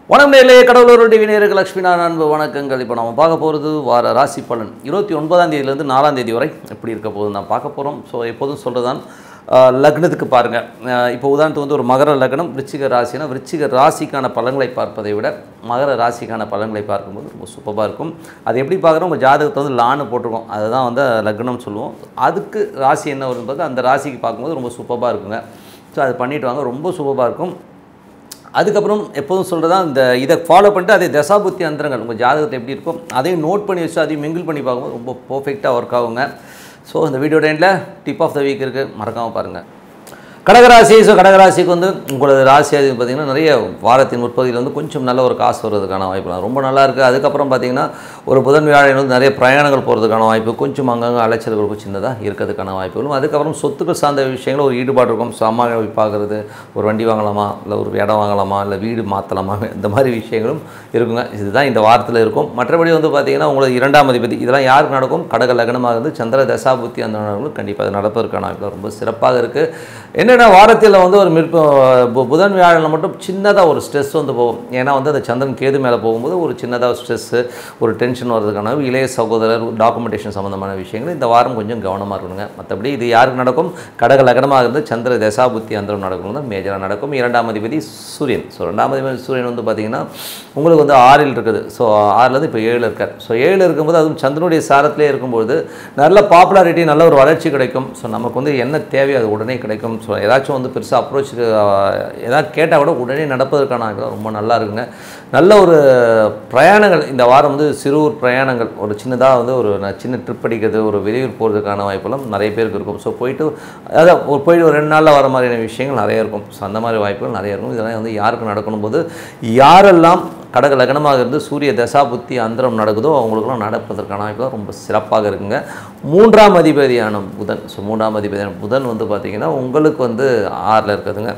வணக்கம் நேரிலே கடவுளூர் டிவி நேருக்கு லக்ஷ்மி நாராயண அன்பு வணக்கங்கள் இப்போ நம்ம பார்க்க போகிறது வார ராசி பலன் இருபத்தி ஒன்பதாம் தேதியிலேருந்து நாலாம் தேதி வரை எப்படி இருக்க போகுது நான் பார்க்க போகிறோம் ஸோ எப்போதும் சொல்கிறதான் லக்னத்துக்கு பாருங்கள் இப்போ உதாரணத்துக்கு வந்து ஒரு மகர லக்னம் விருச்சிக ராசினா விருச்சிக ராசிக்கான பலன்களை பார்ப்பதை விட மகர ராசிக்கான பலன்களை பார்க்கும்போது ரொம்ப சூப்பராக இருக்கும் அது எப்படி பார்க்குறோம் உங்கள் ஜாதகத்தை வந்து லான்னு போட்டிருக்கோம் அதுதான் வந்து லக்னம் சொல்லுவோம் அதுக்கு ராசி என்ன வரும்னு பார்த்தா அந்த ராசிக்கு பார்க்கும்போது ரொம்ப சூப்பராக இருக்குங்க ஸோ அது பண்ணிட்டு வாங்க ரொம்ப சூப்பராக இருக்கும் அதுக்கப்புறம் எப்போதும் சொல்கிறதா இந்த இதை ஃபாலோ பண்ணிட்டு அதே தசாபுத்தி அந்தரங்கள் உங்கள் ஜாதகத்தை எப்படி இருக்கும் அதையும் நோட் பண்ணி வச்சு அதையும் மிங்கிள் பண்ணி பார்க்கும்போது ரொம்ப பர்ஃபெக்டாக ஒர்க் ஆகுங்க ஸோ இந்த வீடியோ டைமில் டிப் ஆஃப் த வீக் இருக்குது மறக்காமல் பாருங்கள் கடகராசி ஸோ கடகராசிக்கு வந்து உங்களது ராசி அது பார்த்திங்கன்னா நிறைய வாரத்தின் முற்பகுதியில் வந்து கொஞ்சம் நல்ல ஒரு காசு வர்றதுக்கான வாய்ப்பு ரொம்ப நல்லா இருக்குது அதுக்கப்புறம் பார்த்திங்கன்னா ஒரு புதன் வியாழன் வந்து நிறைய பிரயாணங்கள் போகிறதுக்கான வாய்ப்பு கொஞ்சம் அங்கங்கே அலைச்சல்கள் சின்னதாக இருக்கிறதுக்கான வாய்ப்புகளும் அதுக்கப்புறம் சொத்துக்கள் சார்ந்த விஷயங்களும் ஒரு ஈடுபாடு இருக்கும் ஸோ அம்மா போய் பார்க்குறது ஒரு வண்டி வாங்கலாமா இல்லை ஒரு இடம் வாங்கலாமா இல்லை வீடு மாற்றலாமா இந்த மாதிரி விஷயங்களும் இருக்குங்க இதுதான் இந்த வாரத்தில் இருக்கும் மற்றபடி வந்து பார்த்திங்கன்னா உங்களுக்கு இரண்டாம் அதிபதி இதெல்லாம் யாருக்கு நடக்கும் கடக லக்னமாக இருந்து சந்திர தசாபுத்தி அந்த நாடுகளும் கண்டிப்பாக அது நடப்பதற்கான வாய்ப்பு ரொம்ப சிறப்பாக இருக்குது என்னென்னா வாரத்தில் வந்து ஒரு மிற்ப பு- புதன் வியாழனில் மட்டும் சின்னதாக ஒரு ஸ்ட்ரெஸ் வந்து போகும் ஏன்னா வந்து அந்த சந்திரன் கேது மேலே போகும்போது ஒரு சின்னதாக ஸ்ட்ரெஸ்ஸு ஒரு டென்ஷன் வர்றதுக்கான இளைய சகோதரர் டாக்குமெண்டேஷன் சம்மந்தமான விஷயங்கள் இந்த வாரம் கொஞ்சம் கவனமாக இருக்கணுங்க மற்றபடி இது யாருக்கு நடக்கும் கடக லக்னமாக இருந்து சந்திர தசாபுத்தி அந்தரம் நடக்கணும் தான் மேஜராக நடக்கும் இரண்டாம் அதிபதி சூரியன் ஸோ ரெண்டாம் அதிபதி சூரியன் வந்து பார்த்திங்கன்னா உங்களுக்கு வந்து ஆறில் இருக்குது ஸோ ஆறுலேருந்து இப்போ ஏழில் இருக்கார் ஸோ ஏழில் இருக்கும்போது அதுவும் சந்திரனுடைய சாரத்திலே இருக்கும்போது நல்ல பாப்புலாரிட்டி நல்ல ஒரு வளர்ச்சி கிடைக்கும் ஸோ நமக்கு வந்து என்ன தேவையோ அது உடனே கிடைக்கும் ஸோ ஏதாச்சும் வந்து பெருசாக அப்ரோச்சுக்கு ஏதாவது கேட்டால் கூட உடனே நடப்பதற்கான வாய்ப்பு ரொம்ப நல்லா இருக்குங்க நல்ல ஒரு பிரயாணங்கள் இந்த வாரம் வந்து சிறுவூர் பிரயாணங்கள் ஒரு சின்னதாக வந்து ஒரு ந- சின்ன ட்ரிப் அடிக்கிறது ஒரு வெளியூர் போகிறதுக்கான வாய்ப்பெல்லாம் நிறைய பேருக்கு இருக்கும் ஸோ போயிட்டு அதான் ஒரு போயிட்டு ஒரு ரெண்டு நாளில் வர மாதிரியான விஷயங்கள் நிறைய இருக்கும் ஸோ அந்த மாதிரி வாய்ப்புகள் நிறைய இருக்கும் இதெல்லாம் வந்து யாருக்கு நடக்கணும் போது யாரெல்லாம் கடக லக்னமாக இருந்து சூரிய தசா புத்தி அந்தரம் நடக்குதோ அவங்களுக்குலாம் நடப்பதற்கான வாய்ப்புகள் ரொம்ப சிறப்பாக இருக்குங்க மூன்றாம் அதிபதியான புதன் ஸோ மூன்றாம் அதிபதியான புதன் வந்து பார்த்திங்கன்னா உங்களுக்கு வந்து ஆறில் இருக்குதுங்க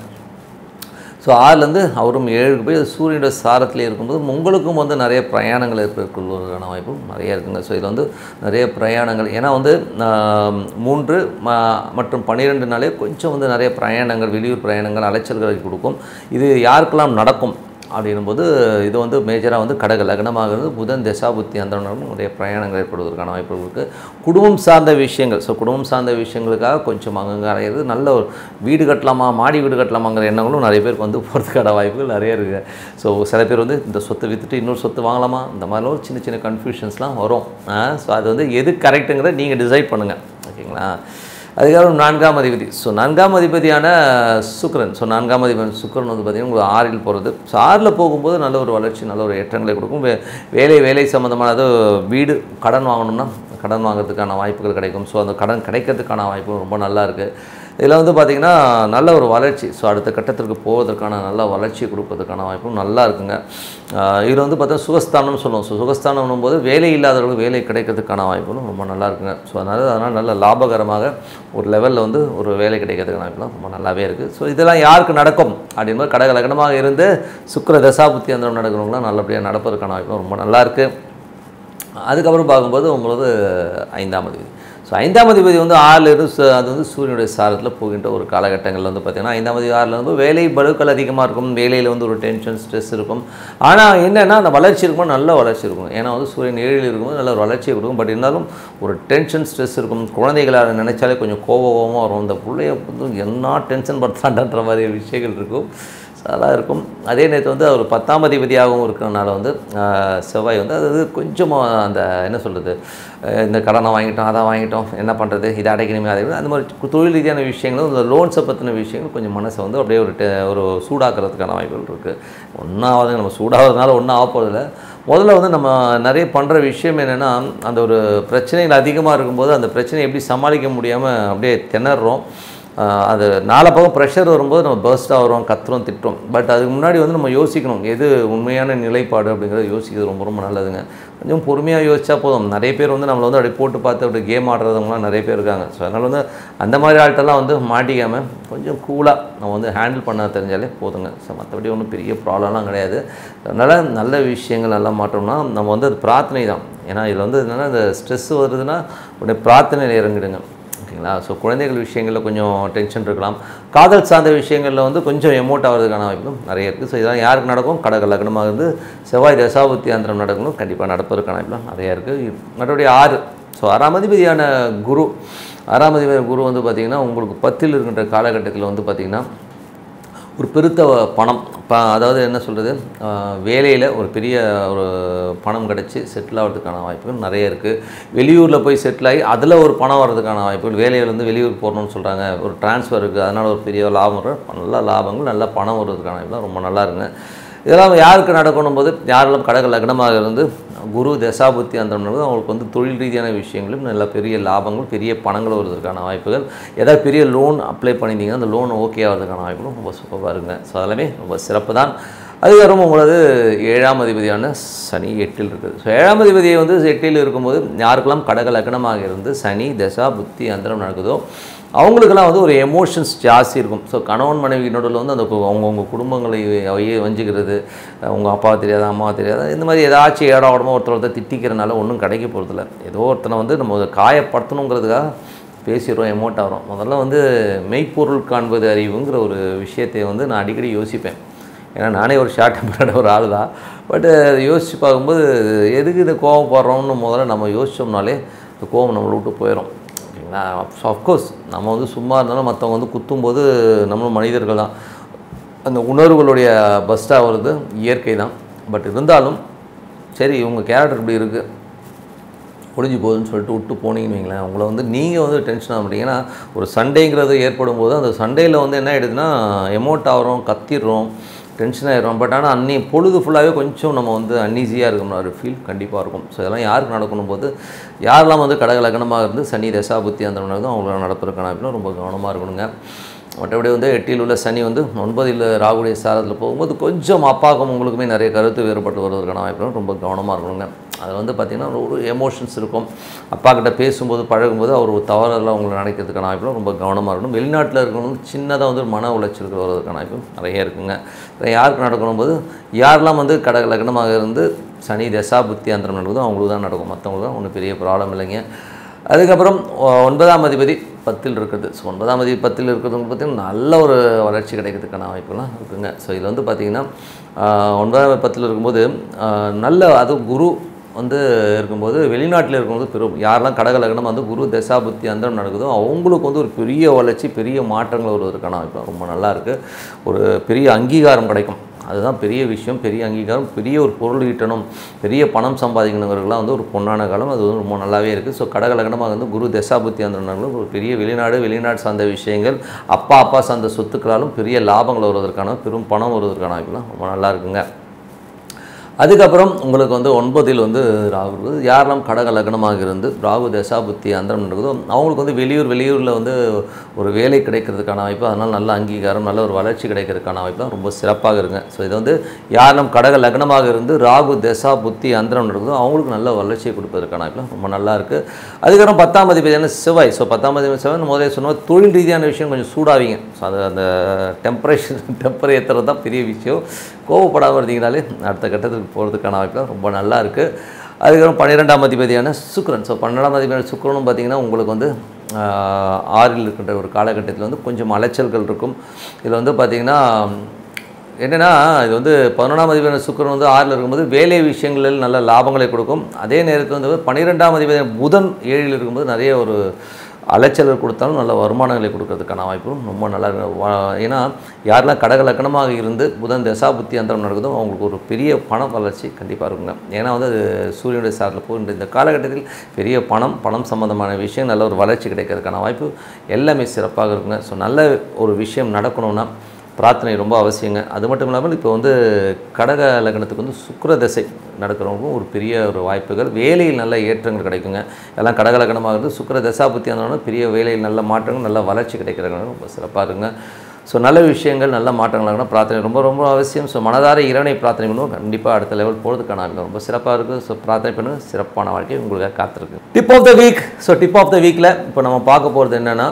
ஸோ ஆறுலேருந்து அவரும் ஏழுக்கு போய் சூரியனோட சாரத்திலே இருக்கும்போது உங்களுக்கும் வந்து நிறைய பிரயாணங்கள் ஏற்படுவதற்கான வாய்ப்பும் நிறைய இருக்குங்க ஸோ இதில் வந்து நிறைய பிரயாணங்கள் ஏன்னா வந்து ஆஹ், மூன்று ம- மற்றும் பன்னிரெண்டு நாளே கொஞ்சம் வந்து நிறைய பிரயாணங்கள் வெளியூர் பிரயாணங்கள் அலைச்சல்களை கொடுக்கும் இது யாருக்கெல்லாம் நடக்கும் அப்படின்னும் போது இது வந்து மேஜராக வந்து கடக லக்னமாகிறது புதன் தசாபுத்தி அந்த நிறைய பிரயாணங்கள் ஏற்படுவதற்கான வாய்ப்புகள் இருக்குது குடும்பம் சார்ந்த விஷயங்கள் ஸோ குடும்பம் சார்ந்த விஷயங்களுக்காக கொஞ்சம் அங்கங்கே அலையிறது நல்ல ஒரு வீடு கட்டலாமா மாடி வீடு கட்டலாமாங்கிற எண்ணங்களும் நிறைய பேருக்கு வந்து போகிறதுக்கான வாய்ப்புகள் நிறைய இருக்குது ஸோ சில பேர் வந்து இந்த சொத்தை விற்றுட்டு இன்னொரு சொத்து வாங்கலாமா இந்த மாதிரிலாம் ஒரு சின்ன சின்ன கன்ஃபியூஷன்ஸ்லாம் வரும் ஸோ அது வந்து எது கரெக்டுங்கிறத நீங்கள் டிசைட் பண்ணுங்கள் ஓகேங்களா அதுக்கப்புறம் நான்காம் அதிபதி ஸோ நான்காம் அதிபதியான சுக்கிரன் ஸோ நான்காம் அதிபதி சுக்கிரன் வந்து பார்த்திங்கன்னா உங்களுக்கு ஆறில் போகிறது ஸோ ஆறில் போகும்போது நல்ல ஒரு வளர்ச்சி நல்ல ஒரு ஏற்றங்களை கொடுக்கும் வே வேலை வேலை சம்மந்தமான அது வீடு கடன் வாங்கணும்னா கடன் வாங்குறதுக்கான வாய்ப்புகள் கிடைக்கும் ஸோ அந்த கடன் கிடைக்கிறதுக்கான வாய்ப்பு ரொம்ப நல்லா இருக்குது இதில் வந்து பார்த்திங்கன்னா நல்ல ஒரு வளர்ச்சி ஸோ அடுத்த கட்டத்திற்கு போவதற்கான நல்ல வளர்ச்சி கொடுப்பதற்கான வாய்ப்பும் நல்லா இருக்குங்க ஆஹ் இதில் வந்து பார்த்தா சுகஸ்தானம்னு சொல்லுவோம் ஸோ சுகஸ்தானம் போது வேலை இல்லாதவர்களுக்கு வேலை கிடைக்கிறதுக்கான வாய்ப்புகளும் ரொம்ப நல்லா இருக்குங்க ஸோ அதனால் அதனால் நல்ல லாபகரமாக ஒரு லெவலில் வந்து ஒரு வேலை கிடைக்கிறதுக்கான வாய்ப்புலாம் ரொம்ப நல்லாவே இருக்குது ஸோ இதெல்லாம் யாருக்கு நடக்கும் அப்படின்போது கடக லக்னமாக இருந்து சுக்கிர தசாபுத்தி அந்தரம் நடக்கிறவங்களாம் நல்லபடியாக நடப்பதற்கான வாய்ப்பும் ரொம்ப நல்லா இருக்குது அதுக்கப்புறம் பார்க்கும்போது உங்களுக்கு ஐந்தாம் அதிபதி ஸோ ஐந்தாம் அதிபதி வந்து ஆறில் இருந்து சு- அது வந்து சூரியனுடைய சாரத்தில் போகின்ற ஒரு காலகட்டங்களில் வந்து பார்த்திங்கன்னா ஐந்தாம் அதிபதி ஆறில் வந்து வேலை பலுக்கள் அதிகமாக இருக்கும் வேலையில் வந்து ஒரு டென்ஷன் ஸ்ட்ரெஸ் இருக்கும் ஆனால் என்னென்னா அந்த வளர்ச்சி இருக்கும்போது நல்ல வளர்ச்சி இருக்கும் ஏன்னா வந்து சூரியன் ஏழில் இருக்கும்போது நல்ல ஒரு வளர்ச்சியை கொடுக்கும் பட் இருந்தாலும் ஒரு டென்ஷன் ஸ்ட்ரெஸ் இருக்கும் குழந்தைகளை நினைச்சாலே கொஞ்சம் கோபமாக வரும் இந்த பிள்ளைய வந்து என்ன டென்ஷன் படுத்தாண்டன்ற மாதிரி விஷயங்கள் இருக்கும் ஸோ அதெல்லாம் இருக்கும் அதே நேரத்தில் வந்து அவர் பத்தாம் அதிபதியாகவும் இருக்கிறனால வந்து ஆஹ், செவ்வாய் வந்து அது வந்து கொஞ்சம் அந்த என்ன சொல்கிறது இந்த கடனை வாங்கிட்டோம் அதை வாங்கிட்டோம் என்ன பண்ணுறது இதை அடைக்கணுமே அதை அந்த மாதிரி தொழில் ரீதியான விஷயங்களும் இந்த லோன்ஸை பற்றின விஷயங்கள் கொஞ்சம் மனசை வந்து அப்படியே ஒரு டெ- ஒரு சூடாக்குறதுக்கான வாய்ப்புகள் இருக்குது ஒன்றும் ஆகாதுங்க நம்ம சூடாகிறதுனால ஒன்றும் ஆக போகிறதில்ல முதல்ல வந்து நம்ம நிறைய பண்ணுற விஷயம் என்னென்னா அந்த ஒரு பிரச்சனைகள் அதிகமாக இருக்கும்போது அந்த பிரச்சனையை எப்படி சமாளிக்க முடியாமல் அப்படியே திணறோம் ஆஹ் அது நாலு பக்கம் ப்ரெஷர் வரும்போது நம்ம பர்ஸ்ட்டாக வரோம் கத்துறோம் திட்டுறோம் பட் அதுக்கு முன்னாடி வந்து நம்ம யோசிக்கணும் எது உண்மையான நிலைப்பாடு அப்படிங்கிறத யோசிக்கிறது ரொம்ப ரொம்ப நல்லதுங்க கொஞ்சம் பொறுமையாக யோசிச்சா போதும் நிறைய பேர் வந்து நம்மளை வந்து அப்படியே போட்டு பார்த்து அப்படி கேம் ஆடுறவங்களாம் நிறைய பேர் இருக்காங்க ஸோ அதனால் வந்து அந்த மாதிரி ஆள்கிட்டலாம் வந்து மாட்டிக்காமல் கொஞ்சம் கூலாக நம்ம வந்து ஹேண்டில் பண்ண தெரிஞ்சாலே போதுங்க ஸோ மற்றபடி ஒன்றும் பெரிய ப்ராப்ளம்லாம் கிடையாது அதனால் நல்ல விஷயங்கள் நல்லா மாற்றோம்னா நம்ம வந்து அது பிரார்த்தனை தான் ஏன்னா இதில் வந்து என்னென்னா இந்த ஸ்ட்ரெஸ் வருதுன்னா உடனே பிரார்த்தனையில் இறங்கிடுங்க ஓகேங்களா ஸோ குழந்தைகள் விஷயங்களில் கொஞ்சம் டென்ஷன் இருக்கலாம் காதல் சார்ந்த விஷயங்களில் வந்து கொஞ்சம் எமோட் ஆகிறதுக்கான வாய்ப்பும் நிறைய இருக்குது ஸோ இதெல்லாம் யாருக்கு நடக்கும் கடக லக்னமாக இருந்து செவ்வாய் தசாபுத்தி அந்தரம் நடக்கணும் கண்டிப்பாக நடப்பதற்கான வாய்ப்புலாம் நிறையா இருக்குது மற்றபடி ஆறு ஸோ ஆறாம் அதிபதியான குரு ஆறாம் அதிபதி குரு வந்து பார்த்திங்கன்னா உங்களுக்கு பத்தில் இருக்கின்ற காலகட்டத்தில் வந்து பார்த்திங்கன்னா ஒரு பெருத்த பணம் ப அதாவது என்ன சொல்கிறது வேலையில் ஒரு பெரிய ஒரு பணம் கிடச்சி செட்டில் ஆகிறதுக்கான வாய்ப்புகள் நிறைய இருக்குது வெளியூரில் போய் செட்டில் ஆகி அதில் ஒரு பணம் வர்றதுக்கான வாய்ப்புகள் வேலையிலேருந்து வெளியூர் போகணும்னு சொல்கிறாங்க ஒரு ட்ரான்ஸ்ஃபர் இருக்குது அதனால் ஒரு பெரிய லாபம் வரும் நல்ல லாபங்கள் நல்ல பணம் வருவதற்கான வாய்ப்புலாம் ரொம்ப நல்லா இருங்க இதெல்லாம் யாருக்கு நடக்கணும் போது யாரெல்லாம் கடக லக்னமாக இருந்து குரு தசாபுத்தி அந்த அவங்களுக்கு வந்து தொழில் ரீதியான விஷயங்களும் நல்ல பெரிய லாபங்கள் பெரிய பணங்கள் வருவதற்கான வாய்ப்புகள் ஏதாவது பெரிய லோன் அப்ளை பண்ணியிருந்தீங்கன்னா அந்த லோன் ஓகே ஆகிறதுக்கான வாய்ப்புகளும் ரொம்ப சூப்பராக இருங்க ஸோ அதெல்லாமே ரொம்ப சிறப்பு தான் அதுக்கப்புறம் உங்களது ஏழாம் அதிபதியான சனி எட்டில் இருக்குது ஸோ ஏழாம் அதிபதியை வந்து எட்டில் இருக்கும்போது யாருக்கெல்லாம் கடக லக்னமாக இருந்து சனி தசா புத்தி அந்தரம் நடக்குதோ அவங்களுக்கெல்லாம் வந்து ஒரு எமோஷன்ஸ் ஜாஸ்தி இருக்கும் ஸோ கணவன் மனைவி நடுவில் வந்து அந்த கு- அவங்கவுங்க குடும்பங்களை வைய வஞ்சிக்கிறது உங்கள் அப்பா தெரியாதா அம்மா தெரியாதா இந்த மாதிரி ஏதாச்சும் ஏடா உடம்பு ஒருத்தர் ஒருத்தர் திட்டிக்கிறனால ஒன்றும் கிடைக்க போகிறதில்ல ஏதோ ஒருத்தனை வந்து நம்ம காயப்படுத்தணுங்கிறதுக்காக பேசிடுறோம் எமோட் ஆகிறோம் முதல்ல வந்து மெய்ப்பொருள் காண்பது அறிவுங்கிற ஒரு விஷயத்தை வந்து நான் அடிக்கடி யோசிப்பேன் ஏன்னா நானே ஒரு ஷார்ட் டெம்பரான ஒரு ஆள் தான் பட் யோசித்து பார்க்கும்போது எதுக்கு இது கோவப்படுறோம்னு முதல்ல நம்ம யோசிச்சோம்னாலே இந்த கோவம் நம்மளை விட்டு போயிடும் ஓகேங்களா அஃப்கோர்ஸ் நம்ம வந்து சும்மா இருந்தாலும் மற்றவங்க வந்து குத்தும்போது நம்மளும் மனிதர்கள் தான் அந்த உணர்வுகளுடைய பஸ்ட்டாக வருது இயற்கை தான் பட் இருந்தாலும் சரி இவங்க கேரக்டர் இப்படி இருக்குது முடிஞ்சு போகுதுன்னு சொல்லிட்டு விட்டு போனீங்கன்னு வைங்களேன் உங்களை வந்து நீங்கள் வந்து டென்ஷன் ஆக மாட்டீங்க ஏன்னா ஒரு சண்டேங்கிறது ஏற்படும் போது அந்த சண்டேயில் வந்து என்ன ஆகிடுதுன்னா எமோட் ஆகிறோம் கத்திடுறோம் டென்ஷன் ஆகிடும் பட் ஆனால் அன்னி பொழுது ஃபுல்லாகவே கொஞ்சம் நம்ம வந்து அன்ஈஸியாக இருக்கணும் ஒரு ஃபீல் கண்டிப்பாக இருக்கும் ஸோ இதெல்லாம் யாருக்கு நடக்கணும் போது யாரெல்லாம் வந்து கடக லக்னமாக இருந்து சனி தசாபுத்தி அந்த தான் அவங்கள நடப்பதற்கான வாய்ப்புலாம் ரொம்ப கவனமாக இருக்கணுங்க மற்றபடி வந்து எட்டில் உள்ள சனி வந்து ஒன்பதில் ராகுடைய சாரத்தில் போகும்போது கொஞ்சம் அப்பாவுக்கும் உங்களுக்குமே நிறைய கருத்து வேறுபட்டு வருவதற்கான வாய்ப்புகள் ரொம்ப கவனமாக இருக்கணுங்க அதில் வந்து பார்த்திங்கன்னா ஒரு எமோஷன்ஸ் இருக்கும் அப்பா கிட்ட பேசும்போது பழகும்போது அவர் ஒரு தவறெல்லாம் உங்களை நினைக்கிறதுக்கான வாய்ப்புலாம் ரொம்ப கவனமாக இருக்கணும் வெளிநாட்டில் இருக்கணும் சின்னதாக வந்து ஒரு மன உளைச்சல்கள் வருவதற்கான வாய்ப்பு நிறைய இருக்குங்க இதை யாருக்கு நடக்கணும் போது யாரெல்லாம் வந்து கடக லக்னமாக இருந்து சனி தசா புத்தி அந்தரம் நடக்குதோ அவங்களுக்கு தான் நடக்கும் மற்றவங்களுக்கு தான் ஒன்றும் பெரிய ப்ராப்ளம் இல்லைங்க அதுக்கப்புறம் ஒ- ஒன்பதாம் அதிபதி பத்தில் இருக்குது ஸோ ஒன்பதாம் அதிபதி பத்தில் இருக்கிறவங்க பார்த்திங்கன்னா நல்ல ஒரு வளர்ச்சி கிடைக்கிறதுக்கான வாய்ப்புலாம் இருக்குங்க ஸோ இதில் வந்து பார்த்திங்கன்னா ஆஹ், ஒன்பதாம் பத்தில் இருக்கும்போது ஆஹ், நல்ல அது குரு வந்து இருக்கும்போது வெளிநாட்டில் இருக்கும்போது பெரும் யாரெல்லாம் கடக லக்னம் வந்து குரு தசா புத்தி அந்தரம் நடக்குதோ அவங்களுக்கு வந்து ஒரு பெரிய வளர்ச்சி பெரிய மாற்றங்கள் வருவதற்கான வாய்ப்பு ரொம்ப நல்லா இருக்குது ஒரு பெரிய அங்கீகாரம் கிடைக்கும் அதுதான் பெரிய விஷயம் பெரிய அங்கீகாரம் பெரிய ஒரு பொருள் ஈட்டணும் பெரிய பணம் சம்பாதிக்கணுங்கிறதுலாம் வந்து ஒரு பொன்னான காலம் அது வந்து ரொம்ப நல்லாவே இருக்குது ஸோ கடக லக்னமாக வந்து குரு தசாபுத்தி அந்த ஒரு பெரிய வெளிநாடு வெளிநாடு சார்ந்த விஷயங்கள் அப்பா அப்பா சார்ந்த சொத்துக்களாலும் பெரிய லாபங்கள் வருவதற்கான பெரும் பணம் வருவதற்கான வாய்ப்புலாம் ரொம்ப நல்லா இருக்குங்க அதுக்கப்புறம் உங்களுக்கு வந்து ஒன்பதில் வந்து ராகு இருக்குது யாரெல்லாம் கடக லக்னமாக இருந்து ராகு தசா புத்தி அந்தரம் நடக்குதோ அவங்களுக்கு வந்து வெளியூர் வெளியூரில் வந்து ஒரு வேலை கிடைக்கிறதுக்கான வாய்ப்பு அதனால் நல்ல அங்கீகாரம் நல்ல ஒரு வளர்ச்சி கிடைக்கிறதுக்கான வாய்ப்பு தான் ரொம்ப சிறப்பாக இருங்க ஸோ இது வந்து யாரெல்லாம் கடக லக்னமாக இருந்து ராகு தசா புத்தி அந்தரம் நடக்குதோ அவங்களுக்கு நல்ல வளர்ச்சியை கொடுப்பதற்கான வாய்ப்பு ரொம்ப நல்லா இருக்குது அதுக்கப்புறம் பத்தாம் அதிபதியான செவ்வாய் ஸோ பத்தாம் அதிபதி செவ்வாய் முதலே சொன்னோம் தொழில் ரீதியான விஷயம் கொஞ்சம் சூடாவீங்க ஸோ அது அந்த டெம்பரேச்சர் டெம்பர் ஏற்றுறது தான் பெரிய விஷயம் கோவப்படாமல் இருந்தீங்கனாலே அடுத்த கட்டத்துக்கு போகிறதுக்கான வாய்ப்பு ரொம்ப நல்லா இருக்குது அதுக்கப்புறம் பன்னிரெண்டாம் அதிபதியான சுக்கிரன் ஸோ பன்னெண்டாம் அதிபதியான சுக்கிரனும் பார்த்தீங்கன்னா உங்களுக்கு வந்து ஆஹ், ஆறில் இருக்கின்ற ஒரு காலகட்டத்தில் வந்து கொஞ்சம் அலைச்சல்கள் இருக்கும் இதில் வந்து பார்த்திங்கன்னா என்னென்னா இது வந்து பதினொன்றாம் அதிபதியான சுக்கிரன் வந்து ஆறில் இருக்கும்போது வேலை விஷயங்களில் நல்ல லாபங்களை கொடுக்கும் அதே நேரத்தில் வந்து பன்னிரெண்டாம் அதிபதியான புதன் ஏழில் இருக்கும்போது நிறைய ஒரு அலைச்சல்கள் கொடுத்தாலும் நல்ல வருமானங்களை கொடுக்கறதுக்கான வாய்ப்பும் ரொம்ப நல்லா இருக்கு. வா- ஏன்னா யாரெல்லாம் கடக லக்கணமாக இருந்து புதன் தசா புத்தி அந்தரம் நடக்குதோ அவங்களுக்கு ஒரு பெரிய பண வளர்ச்சி கண்டிப்பாக இருக்குங்க ஏன்னா வந்து அது சூரியனுடைய சாரில் போகின்ற இந்த காலகட்டத்தில் பெரிய பணம் பணம் சம்பந்தமான விஷயம் நல்ல ஒரு வளர்ச்சி கிடைக்கிறதுக்கான வாய்ப்பு எல்லாமே சிறப்பாக இருக்குங்க ஸோ நல்ல ஒரு விஷயம் நடக்கணும்னா பிரார்த்தனை ரொம்ப அவசியங்க அது மட்டும் இல்லாமல் இப்போ வந்து கடக லக்னத்துக்கு வந்து சுக்கிர தசை நடக்கிறவங்களுக்கும் ஒரு பெரிய ஒரு வாய்ப்புகள் வேலையில் நல்ல ஏற்றங்கள் கிடைக்குங்க எல்லாம் கடக லக்னமாக இருந்து சுக்கிர தசா புத்தி இருந்தாலும் பெரிய வேலையில் நல்ல மாற்றங்கள் நல்ல வளர்ச்சி கிடைக்கிறாங்க ரொம்ப சிறப்பாக இருங்க ஸோ நல்ல விஷயங்கள் நல்ல மாற்றங்களாக பிரார்த்தனை ரொம்ப ரொம்ப அவசியம் ஸோ மனதார இறைவனை பிரார்த்தனை பண்ணுவோம் கண்டிப்பாக அடுத்த லெவல் போகிறதுக்கான ஆட்கள் ரொம்ப சிறப்பாக இருக்குது ஸோ பிரார்த்தனை பண்ணுங்க சிறப்பான வாழ்க்கை உங்களுக்கு காத்திருக்கு tip of the week so tip of the வீக்கில் இப்போ நம்ம பார்க்க போகிறது என்னென்னா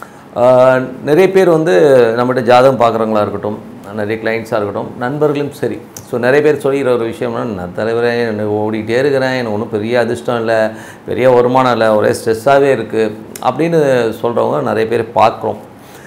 ஆஹ் நிறைய பேர் வந்து நம்மகிட்ட ஜாதகம் பார்க்குறவங்களா இருக்கட்டும் நிறைய கிளைண்ட்ஸாக இருக்கட்டும் நண்பர்களும் சரி ஸோ நிறைய பேர் சொல்லிக்கிற ஒரு விஷயம்னா நான் தலைவரே என்ன ஓடிக்கிட்டே இருக்கிறேன் எனக்கு ஒன்றும் பெரிய அதிர்ஷ்டம் இல்லை பெரிய வருமானம் இல்லை ஒரே ஸ்ட்ரெஸ்ஸாகவே இருக்குது அப்படின்னு சொல்கிறவங்க நிறைய பேர் பார்க்குறோம்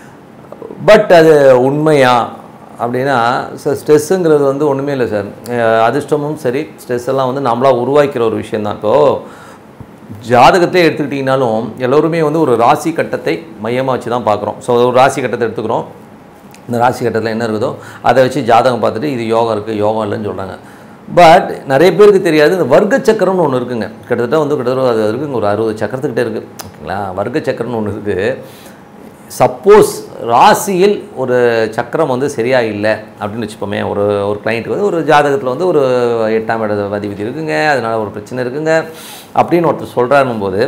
பட் அது உண்மையா அப்படின்னா சார் ஸ்ட்ரெஸ்ஸுங்கிறது வந்து ஒன்றுமே இல்லை சார் அஹ் அதிர்ஷ்டமும் சரி ஸ்ட்ரெஸ் எல்லாம் வந்து நம்மளா உருவாக்கிற ஒரு விஷயந்தான் இப்போது ஜாதகத்தை எடுத்துக்கிட்டிங்கனாலும் எல்லோருமே வந்து ஒரு ராசி கட்டத்தை மையமாக வச்சு தான் பார்க்குறோம் ஸோ ஒரு ராசி கட்டத்தை எடுத்துக்கிறோம் இந்த ராசி கட்டத்தில் என்ன இருக்குதோ அதை வச்சு ஜாதகம் பார்த்துட்டு இது யோகம் இருக்குது யோகம் இல்லைன்னு சொல்கிறாங்க பட் நிறைய பேருக்கு தெரியாது இந்த வர்க்க சக்கரம்னு ஒன்று இருக்குங்க கிட்டத்தட்ட வந்து கிட்டத்தட்ட அது இருக்குங்க ஒரு அறுபது சக்கரத்துக்கிட்ட இருக்குது ஓகேங்களா வர்க்க சக்கரம்னு ஒன்று இருக்குது சப்போஸ் ராசியில் ஒரு சக்கரம் வந்து சரியா இல்லை அப்படின்னு வச்சுப்போமே ஒரு ஒரு கிளைண்ட்டுக்கு வந்து ஒரு ஜாதகத்தில் வந்து ஒரு எட்டாம் இட அதிபதி இருக்குங்க அதனால் ஒரு பிரச்சனை இருக்குங்க அப்படின்னு ஒருத்தர் சொல்கிறாருன்னும் போது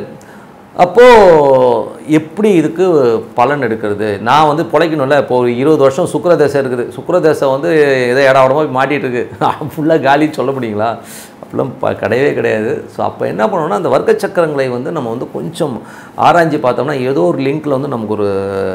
அப்போது எப்படி இதுக்கு பலன் எடுக்கிறது நான் வந்து பிழைக்கணும்ல இப்போ ஒரு இருபது வருஷம் சுக்கரதேசம் இருக்குது சுக்கரதேசம் வந்து ஏதோ இடம் உடம்பா போய் மாட்டிகிட்டு இருக்கு ஃபுல்லாக காலின்னு சொல்ல முடியுங்களா அப்படிலாம் ப கிடையவே கிடையாது ஸோ அப்போ என்ன பண்ணணும்னா அந்த வர்க்க சக்கரங்களை வந்து நம்ம வந்து கொஞ்சம் ஆராய்ஞ்சு பார்த்தோம்னா ஏதோ ஒரு லிங்க்கில் வந்து நமக்கு ஒரு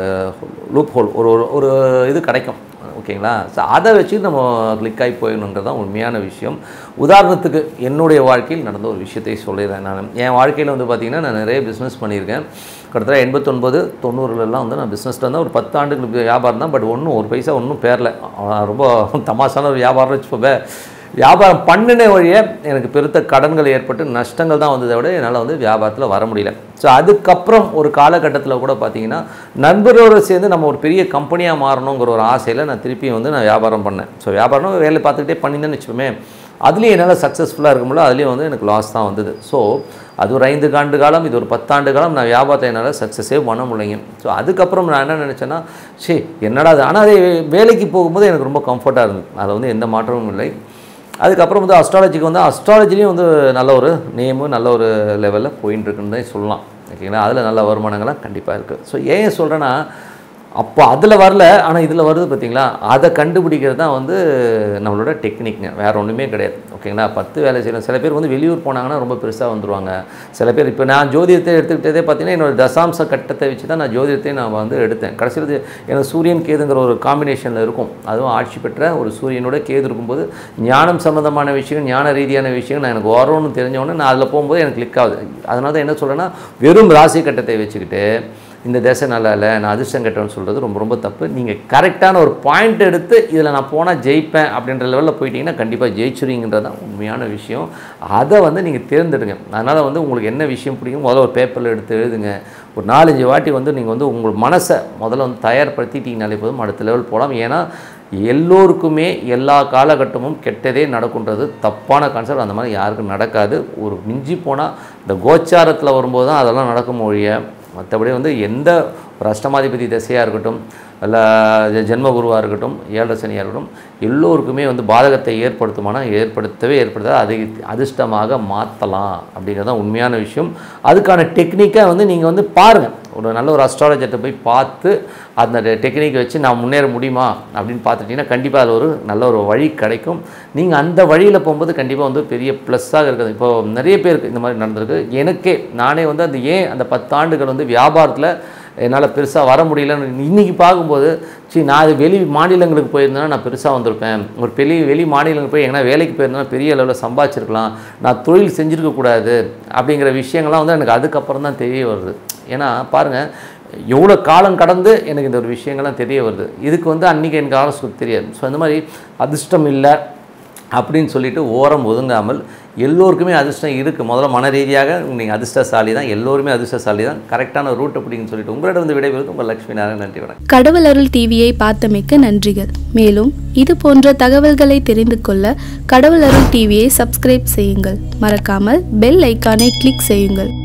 லூப் ஹோல் ஒரு ஒரு- ஒரு இது கிடைக்கும் ஓகேங்களா ஸோ அதை வச்சு நம்ம கிளிக் ஆகி போயிடணுன்றது தான் உண்மையான விஷயம் உதாரணத்துக்கு என்னுடைய வாழ்க்கையில் நடந்த ஒரு விஷயத்தை சொல்லிடுறேன் நான் என் வாழ்க்கையில் வந்து பார்த்திங்கன்னா நான் நிறைய பிஸ்னஸ் பண்ணியிருக்கேன் கிட்டத்தட்ட எண்பத்தொன்பது தொண்ணூறுலலாம் வந்து நான் பிஸ்னஸில் இருந்தால் ஒரு பத்து ஆண்டுகளுக்கு வியாபாரம் தான் பட் ஒன்றும் ஒரு பைசா ஒன்றும் பேரல அவன் ரொம்ப தமாசான ஒரு வியாபாரம் வச்சுப்போமே வியாபாரம் பண்ணின வழியே எனக்கு பெருத்த கடன்கள் ஏற்பட்டு நஷ்டங்கள் தான் வந்ததை விட என்னால் வந்து வியாபாரத்தில் வர முடியல ஸோ அதுக்கப்புறம் ஒரு காலகட்டத்தில் கூட பார்த்தீங்கன்னா நண்பரோடு சேர்ந்து நம்ம ஒரு பெரிய கம்பெனியாக மாறணுங்கிற ஒரு ஆசையில் நான் திருப்பி வந்து நான் வியாபாரம் பண்ணேன் ஸோ வியாபாரம் வேலை பார்த்துக்கிட்டே பண்ணியிருந்தேன்னு வச்சுப்போமே அதுலேயும் என்னால் சக்ஸஸ்ஃபுல்லாக இருக்க முடியல அதுலேயும் வந்து எனக்கு லாஸ் தான் வந்தது ஸோ அது ஒரு ஐந்து ஆண்டு காலம் இது ஒரு பத்தாண்டு காலம் நான் வியாபாரத்தை என்னால் சக்ஸஸே பண்ண முடியலைங்க ஸோ அதுக்கப்புறம் நான் என்ன நினச்சேன்னா சரி என்னடா அது ஆனால் அதே வேலைக்கு போகும்போது எனக்கு ரொம்ப கம்ஃபர்ட்டாக இருந்தது அதில் வந்து எந்த மாற்றமும் இல்லை அதுக்கப்புறம் வந்து அஸ்ட்ராலஜிக்கு வந்து அஸ்ட்ராலஜிலையும் வந்து நல்ல ஒரு நேமு நல்ல ஒரு லெவலில் போயின்னு இருக்குன்னு தான் சொல்லலாம் ஓகேங்களா அதில் நல்ல வருமானங்கள்லாம் கண்டிப்பாக இருக்குது ஸோ ஏன் சொல்கிறேன்னா அப்போ அதில் வரல ஆனால் இதில் வருது பார்த்தீங்களா அதை கண்டுபிடிக்கிறது தான் வந்து நம்மளோட டெக்னிக்ங்க வேறு ஒன்றுமே கிடையாது ஓகேங்களா பத்து வேலை செய்யலாம் சில பேர் வந்து வெளியூர் போனாங்கன்னா ரொம்ப பெருசாக வந்துருவாங்க சில பேர் இப்போ நான் ஜோதிடத்தை எடுத்துக்கிட்டதே பார்த்தீங்கன்னா என்னோட தசாம்ச கட்டத்தை வச்சு தான் நான் ஜோதிடத்தை நான் வந்து எடுத்தேன் கடைசியில் இது எனக்கு சூரியன் கேதுங்கிற ஒரு காம்பினேஷனில் இருக்கும் அதுவும் ஆட்சி பெற்ற ஒரு சூரியனோட கேது இருக்கும்போது ஞானம் சம்மந்தமான விஷயங்கள் ஞான ரீதியான விஷயங்கள் நான் எனக்கு வரும்னு தெரிஞ்சவொடனே நான் அதில் போகும்போது எனக்கு கிளிக் ஆகுது அதனால தான் என்ன சொல்கிறேன்னா வெறும் ராசி கட்டத்தை வச்சுக்கிட்டு இந்த தேசம் நல்லா இல்லை நான் அதிர்ஷ்டம் கட்டணும்னு சொல்கிறது ரொம்ப ரொம்ப தப்பு நீங்கள் கரெக்டான ஒரு பாயிண்ட் எடுத்து இதில் நான் போனால் ஜெயிப்பேன் அப்படின்ற லெவலில் போயிட்டீங்கன்னா கண்டிப்பாக ஜெயிச்சுருவீங்கன்றது தான் உண்மையான விஷயம் அதை வந்து நீங்கள் தேர்ந்தெடுங்க அதனால் வந்து உங்களுக்கு என்ன விஷயம் பிடிக்கும் முதல்ல ஒரு பேப்பரில் எடுத்து எழுதுங்க ஒரு நாலஞ்சு வாட்டி வந்து நீங்கள் வந்து உங்கள் மனசை முதல்ல வந்து தயார்படுத்திட்டீங்கனாலே போதும் அடுத்த லெவல் போகலாம் ஏன்னா எல்லோருக்குமே எல்லா காலகட்டமும் கெட்டதே நடக்குன்றது தப்பான கான்செப்ட் அந்த மாதிரி யாருக்கும் நடக்காது ஒரு மிஞ்சி போனால் இந்த கோச்சாரத்தில் வரும்போது தான் அதெல்லாம் நடக்கும் ஒழிய மற்றபடி வந்து எந்த ஒரு அஷ்டமாதிபதி திசையாக இருக்கட்டும் இல்லை ஜென்ம குருவாக இருக்கட்டும் ஏழரை சனியாக இருக்கட்டும் எல்லோருக்குமே வந்து பாதகத்தை ஏற்படுத்துமானா ஏற்படுத்தவே ஏற்படுத்தாது அதை அதிர்ஷ்டமாக மாற்றலாம் அப்படிங்கிறது தான் உண்மையான விஷயம் அதுக்கான டெக்னிக்கை வந்து நீங்கள் வந்து பாருங்கள் ஒரு நல்ல ஒரு அஸ்ட்ராலஜர்கிட்ட போய் பார்த்து அந்த டெக்னிக்கை வச்சு நான் முன்னேற முடியுமா அப்படின்னு பார்த்துட்டிங்கன்னா கண்டிப்பாக அதில் ஒரு நல்ல ஒரு வழி கிடைக்கும் நீங்கள் அந்த வழியில் போகும்போது கண்டிப்பாக வந்து பெரிய ப்ளஸ்ஸாக இருக்குது இப்போ நிறைய பேருக்கு இந்த மாதிரி நடந்திருக்கு எனக்கே நானே வந்து அந்த ஏன் அந்த பத்தாண்டுகள் வந்து வியாபாரத்தில் என்னால் பெருசாக வர முடியலன்னு இன்றைக்கி பார்க்கும்போது சரி நான் அது வெளி மாநிலங்களுக்கு போயிருந்தேன்னா நான் பெருசாக வந்திருப்பேன் ஒரு பெரிய வெளி மாநிலங்களுக்கு போய் எங்கன்னா வேலைக்கு போயிருந்தேன்னா பெரிய அளவில் சம்பாதிச்சிருக்கலாம் நான் தொழில் செஞ்சுருக்கக்கூடாது அப்படிங்கிற விஷயங்கள்லாம் வந்து எனக்கு அதுக்கப்புறம் தான் தெரிய வருது ஏன்னா பாருங்கள் எவ்வளோ காலம் கடந்து எனக்கு இந்த ஒரு விஷயங்கள்லாம் தெரிய வருது இதுக்கு வந்து அன்றைக்கி எனக்கு ஆலோசனை தெரியாது ஸோ இந்த மாதிரி அதிர்ஷ்டம் இல்லை அப்படின்னு சொல்லிட்டு ஓரம் ஒதுங்காமல் எல்லோருக்குமே அதிர்ஷ்டம் இருக்குது முதல்ல மன ரீதியாக நீங்கள் அதிர்ஷ்டசாலி தான் எல்லோருமே அதிர்ஷ்டசாலி தான் கரெக்டான ரூட் அப்படின்னு சொல்லிட்டு உங்களிடம் வந்து விடைபெறுவது உங்கள் லக்ஷ்மி நாராயணன் நன்றி வணக்கம் கடவுள் அருள் டிவியை பார்த்தமைக்க நன்றிகள் மேலும் இது போன்ற தகவல்களை தெரிந்து கொள்ள கடவுள் அருள் டிவியை சப்ஸ்கிரைப் செய்யுங்கள் மறக்காமல் பெல் ஐக்கானை கிளிக் செய்யுங்கள்